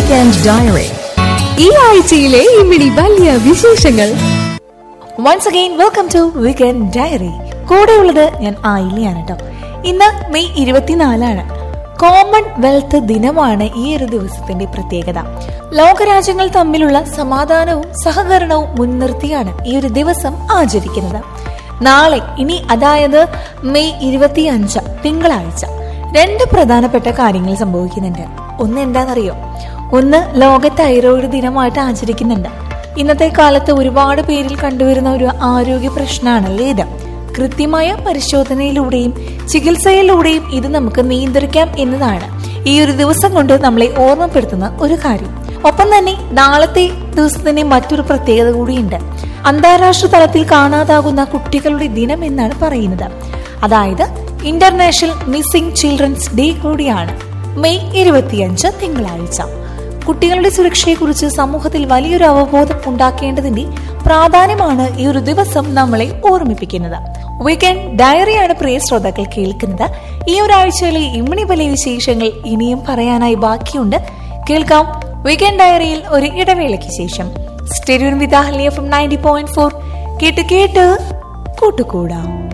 weekend diary ഈ ആഴ്ചയിലെ ഇമ്മിണി വലിയ വിശേഷങ്ങൾ once again welcome to weekend diary കൂടെയുള്ളത് ഞാൻ ആയില്യാണ് കേട്ടോ ഇന്ന് മെയ് ഇരുപത്തിനാലാണ് കോമൺവെൽത്ത് ദിനമാണ് ഈ ഒരു ദിവസത്തിന്റെ പ്രത്യേകത ലോകരാജ്യങ്ങൾ തമ്മിലുള്ള സമാധാനവും സഹകരണവും മുൻനിർത്തിയാണ് ഈ ഒരു ദിവസം ആചരിക്കുന്നത് നാളെ ഇനി അതായത് മെയ് ഇരുപത്തി അഞ്ച് തിങ്കളാഴ്ച രണ്ട് പ്രധാനപ്പെട്ട കാര്യങ്ങൾ സംഭവിക്കുന്നുണ്ട് ഒന്ന് എന്താണെന്നറിയോ ഒന്ന് ലോക തൈറോയിഡ് ദിനമായിട്ട് ആചരിക്കുന്നുണ്ട് ഇന്നത്തെ കാലത്ത് ഒരുപാട് പേരിൽ കണ്ടുവരുന്ന ഒരു ആരോഗ്യ പ്രശ്നമാണല്ലേ ഇത് കൃത്യമായ പരിശോധനയിലൂടെയും ചികിത്സയിലൂടെയും ഇത് നമുക്ക് നിയന്ത്രിക്കാം എന്നതാണ് ഈ ഒരു ദിവസം കൊണ്ട് നമ്മളെ ഓർമ്മപ്പെടുത്തുന്ന ഒരു കാര്യം ഒപ്പം തന്നെ നാളത്തെ ദിവസത്തിന്റെ മറ്റൊരു പ്രത്യേകത കൂടിയുണ്ട് അന്താരാഷ്ട്ര തലത്തിൽ കാണാതാകുന്ന കുട്ടികളുടെ ദിനം എന്നാണ് പറയുന്നത് അതായത് ഇന്റർനാഷണൽ മിസ്സിംഗ് ചിൽഡ്രൻസ് ഡേ കൂടിയാണ് മെയ് ഇരുപത്തിയഞ്ച് തിങ്കളാഴ്ച കുട്ടികളുടെ സുരക്ഷയെക്കുറിച്ച് സമൂഹത്തിൽ വലിയൊരു അവബോധം ഉണ്ടാക്കേണ്ടതിന്റെ പ്രാധാന്യമാണ് ഈ ഒരു ദിവസം നമ്മളെ ഓർമ്മിപ്പിക്കുന്നത് വീക്കെൻഡ് ഡയറിയാണ് പ്രിയ ശ്രോതാക്കൾ കേൾക്കുന്നത് ഈ ഒരാഴ്ചയിലെ ഇമ്മിണി വലിയ വിശേഷങ്ങൾ ഇനിയും പറയാനായി ബാക്കിയുണ്ട് കേൾക്കാം വീക്കെൻഡ് ഡയറിയിൽ ഒരു ഇടവേളയ്ക്ക് ശേഷം സ്റ്റെരിയൻ with from ninety point four കേട്ട് കേട്ട് കൂട്ടുകൂടാം